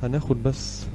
هناخد بس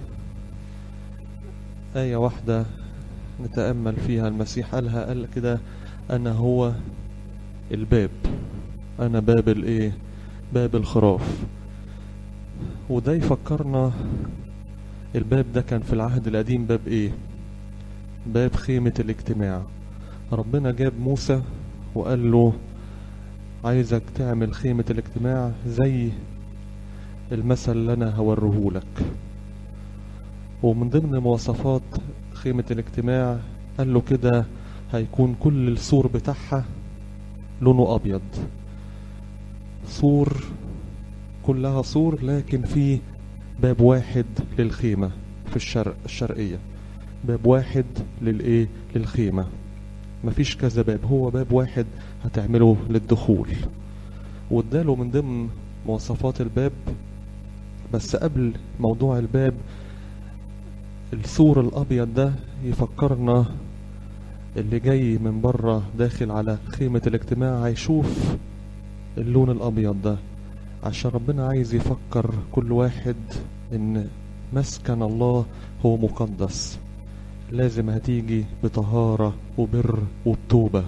آية واحدة نتأمل فيها المسيح قالها قال كده أنا هو الباب أنا باب الإيه باب الخراف وده يفكرنا الباب ده كان في العهد القديم باب إيه باب خيمة الاجتماع ربنا جاب موسى وقال له عايزك تعمل خيمة الاجتماع زي المثل اللي أنا هوريهولك ومن ضمن مواصفات خيمة الاجتماع قال له كده هيكون كل السور بتاعها لونه أبيض سور كلها سور لكن في باب واحد للخيمة في الشرق الشرقية باب واحد للإيه للخيمة مفيش كذا باب هو باب واحد هتعمله للدخول واداله من ضمن مواصفات الباب بس قبل موضوع الباب السور الابيض ده يفكرنا اللي جاي من بره داخل على خيمة الاجتماع هيشوف اللون الابيض ده عشان ربنا عايز يفكر كل واحد ان مسكن الله هو مقدس لازم هتيجي بطهارة وبر وبتوبة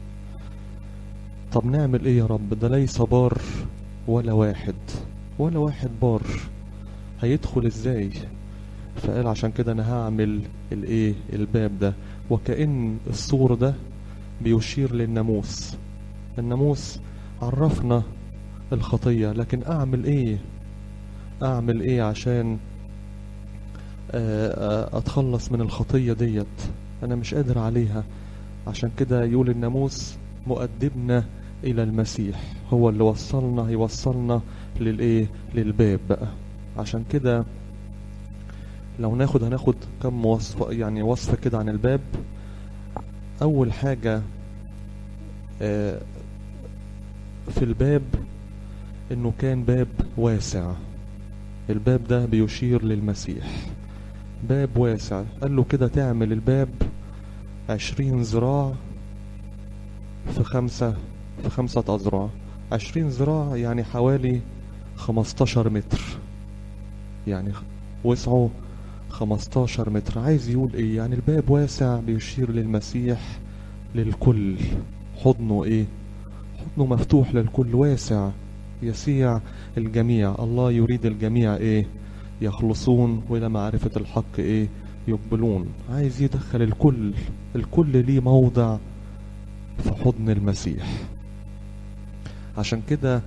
طب نعمل ايه يا رب ده ليس بار ولا واحد ولا واحد بار هيدخل ازاي فقال عشان كده انا هعمل الايه الباب ده وكأن السور ده بيشير للناموس الناموس عرفنا الخطية لكن اعمل ايه اعمل ايه عشان اتخلص من الخطية ديت انا مش قادر عليها عشان كده يقول الناموس مؤدبنا الى المسيح هو اللي وصلنا يوصلنا للايه للباب بقى عشان كده لو ناخد هناخد كم وصف يعني وصفة كده عن الباب اول حاجة في الباب انه كان باب واسع الباب ده بيشير للمسيح باب واسع قال له كده تعمل الباب عشرين ذراع في خمسة في خمسة أذرع عشرين ذراع يعني حوالي خمستاشر متر يعني وسعه خمستاشر متر عايز يقول ايه يعني الباب واسع بيشير للمسيح للكل حضنه ايه حضنه مفتوح للكل واسع يسيع الجميع الله يريد الجميع ايه يخلصون والى معرفة الحق ايه يقبلون عايز يدخل الكل الكل ليه موضع في حضن المسيح عشان كده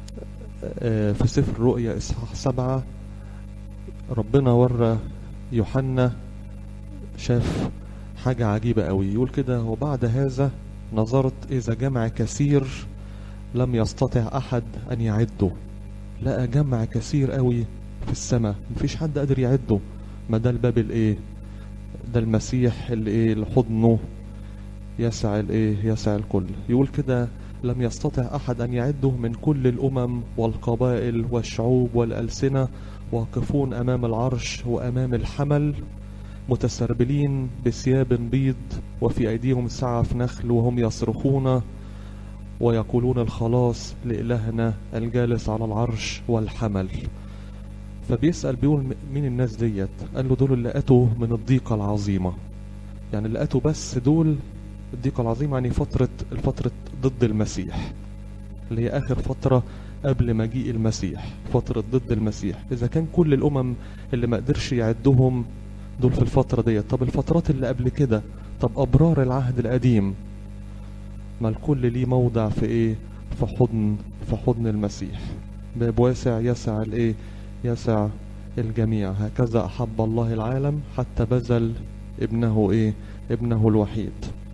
في سفر الرؤيا اصحاح سبعة ربنا ورى يوحنا شاف حاجة عجيبة قوي يقول كده وبعد هذا نظرت إذا جمع كثير لم يستطع أحد أن يعده لقى جمع كثير قوي في السماء مفيش حد قادر يعده ما ده الباب الايه ده المسيح اللي ايه لحضنه يسع الايه يسع الكل يقول كده لم يستطع احد ان يعده من كل الامم والقبائل والشعوب والالسنه واقفون امام العرش وامام الحمل متسربلين بثياب بيض وفي ايديهم سعف نخل وهم يصرخون ويقولون الخلاص لإلهنا الجالس على العرش والحمل فبيسأل بيقول مين الناس ديت قال له دول اللي أتوا من الضيقة العظيمة يعني اللي أتوا بس دول الضيقة العظيمة يعني فترة الفترة ضد المسيح اللي هي آخر فترة قبل مجيء المسيح فترة ضد المسيح إذا كان كل الأمم اللي ما قدرش يعدهم دول في الفترة ديت طب الفترات اللي قبل كده طب أبرار العهد القديم ما الكل ليه موضع في إيه في حضن في حضن المسيح باب واسع يسع الإيه يسع الجميع هكذا أحب الله العالم حتى بذل ابنه إيه ابنه الوحيد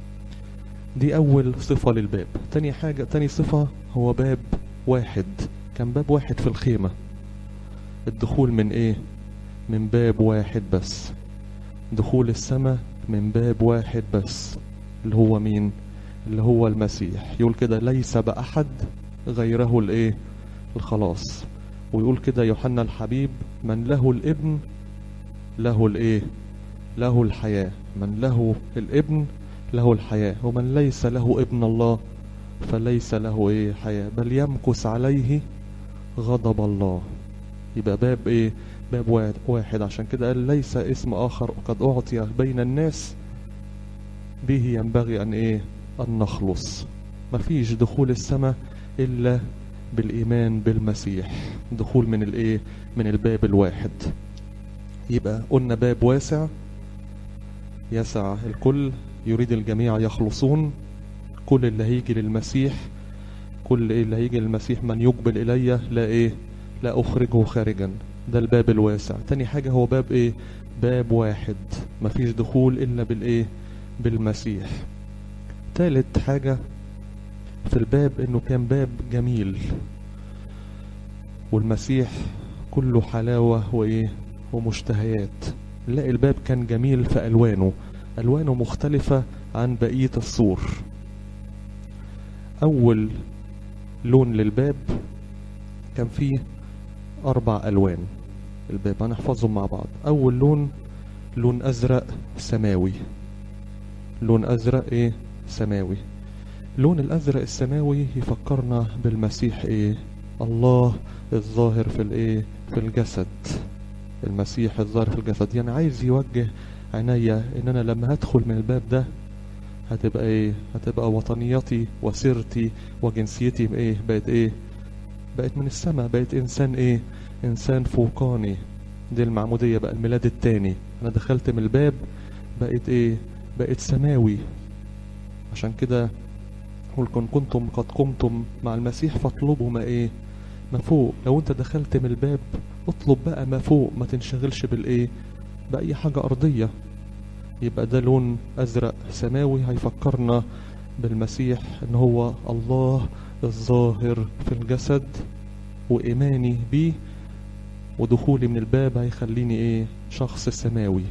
دي أول صفة للباب تاني حاجة تاني صفة هو باب واحد كان باب واحد في الخيمة الدخول من إيه من باب واحد بس دخول السماء من باب واحد بس اللي هو مين اللي هو المسيح يقول كده ليس بأحد غيره الإيه الخلاص ويقول كده يوحنا الحبيب من له الابن له الايه له الحياة من له الابن له الحياة ومن ليس له ابن الله فليس له ايه حياة بل يمكث عليه غضب الله يبقى باب ايه باب وا- واحد عشان كده قال ليس اسم آخر قد أعطي بين الناس به ينبغي أن إيه أن نخلص مفيش دخول السماء إلا بالإيمان بالمسيح دخول من الإيه من الباب الواحد يبقى قلنا باب واسع يسع الكل يريد الجميع يخلصون كل اللي هيجي للمسيح كل اللي هيجي للمسيح من يقبل إلي لا إيه لا أخرجه خارجا ده الباب الواسع تاني حاجة هو باب إيه باب واحد مفيش دخول إلا بالإيه بالمسيح تالت حاجة في الباب إنه كان باب جميل والمسيح كله حلاوة وإيه ومشتهيات نلاقي الباب كان جميل في ألوانه ألوانه مختلفة عن بقية السور أول لون للباب كان فيه أربع ألوان الباب هنحفظهم مع بعض أول لون لون أزرق سماوي لون أزرق إيه سماوي لون الأزرق السماوي يفكرنا بالمسيح إيه الله الظاهر في الإيه في الجسد المسيح الظاهر في الجسد يعني عايز يوجه عينيا ان انا لما هدخل من الباب ده هتبقى ايه هتبقى وطنيتي وسيرتي وجنسيتي ايه بقت ايه بقت من السماء بقت انسان ايه انسان فوقاني دي المعمودية بقى الميلاد التاني انا دخلت من الباب بقت ايه بقت سماوي عشان كده قل كن كنتم قد قمتم مع المسيح فاطلبوا ما ايه ما فوق لو انت دخلت من الباب اطلب بقى ما فوق ما تنشغلش بالايه بأي حاجة أرضية يبقى ده لون أزرق سماوي هيفكرنا بالمسيح إن هو الله الظاهر في الجسد وإيماني بيه ودخولي من الباب هيخليني إيه شخص سماوي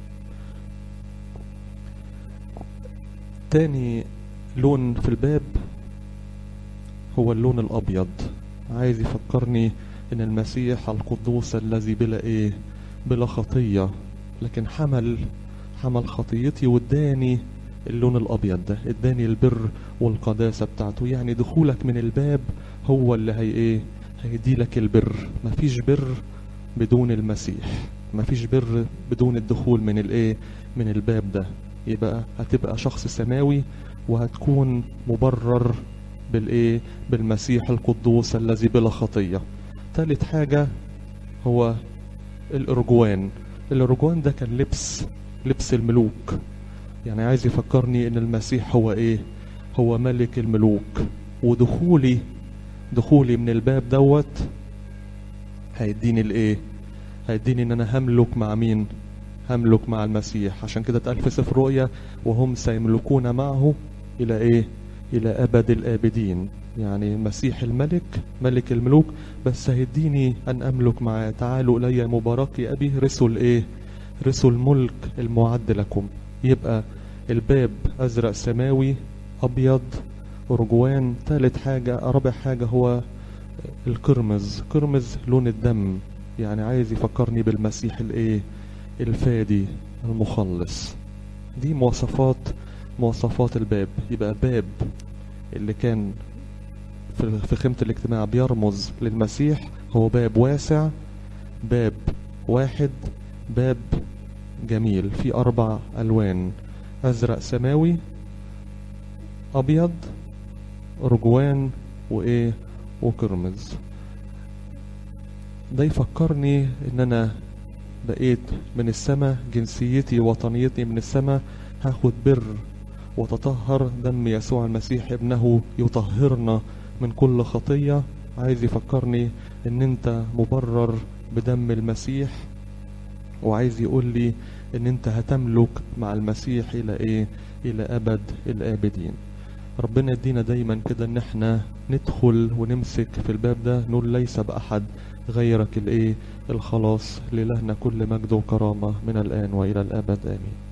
تاني لون في الباب هو اللون الأبيض عايز يفكرني إن المسيح القدوس الذي بلا إيه بلا خطية لكن حمل حمل خطيتي واداني اللون الابيض ده اداني البر والقداسه بتاعته يعني دخولك من الباب هو اللي هي ايه هيدي لك البر مفيش بر بدون المسيح مفيش بر بدون الدخول من الايه من الباب ده يبقى هتبقى شخص سماوي وهتكون مبرر بالايه بالمسيح القدوس الذي بلا خطيه ثالث حاجه هو الارجوان الارجوان ده كان لبس لبس الملوك يعني عايز يفكرني ان المسيح هو ايه هو ملك الملوك ودخولي دخولي من الباب دوت هيديني الايه هيديني ان انا هملك مع مين هملك مع المسيح عشان كده اتقال في سفر رؤيا وهم سيملكون معه الى ايه الى ابد الابدين يعني المسيح الملك ملك الملوك بس هيديني ان املك معاه تعالوا الي مباركي ابي رسل ايه رسل الملك المعد لكم يبقى الباب ازرق سماوي ابيض ارجوان ثالث حاجة رابع حاجة هو القرمز قرمز لون الدم يعني عايز يفكرني بالمسيح الايه الفادي المخلص دي مواصفات مواصفات الباب يبقى باب اللي كان في في خيمة الاجتماع بيرمز للمسيح هو باب واسع باب واحد باب جميل في أربع ألوان أزرق سماوي أبيض رجوان وإيه وقرمز ده يفكرني إن أنا بقيت من السماء جنسيتي وطنيتي من السماء هاخد بر وتطهر دم يسوع المسيح ابنه يطهرنا من كل خطية عايز يفكرني ان انت مبرر بدم المسيح وعايز يقول لي ان انت هتملك مع المسيح الى ايه الى ابد الابدين ربنا يدينا دايما كده ان احنا ندخل ونمسك في الباب ده نقول ليس باحد غيرك الايه الخلاص للهنا كل مجد وكرامة من الان والى الابد امين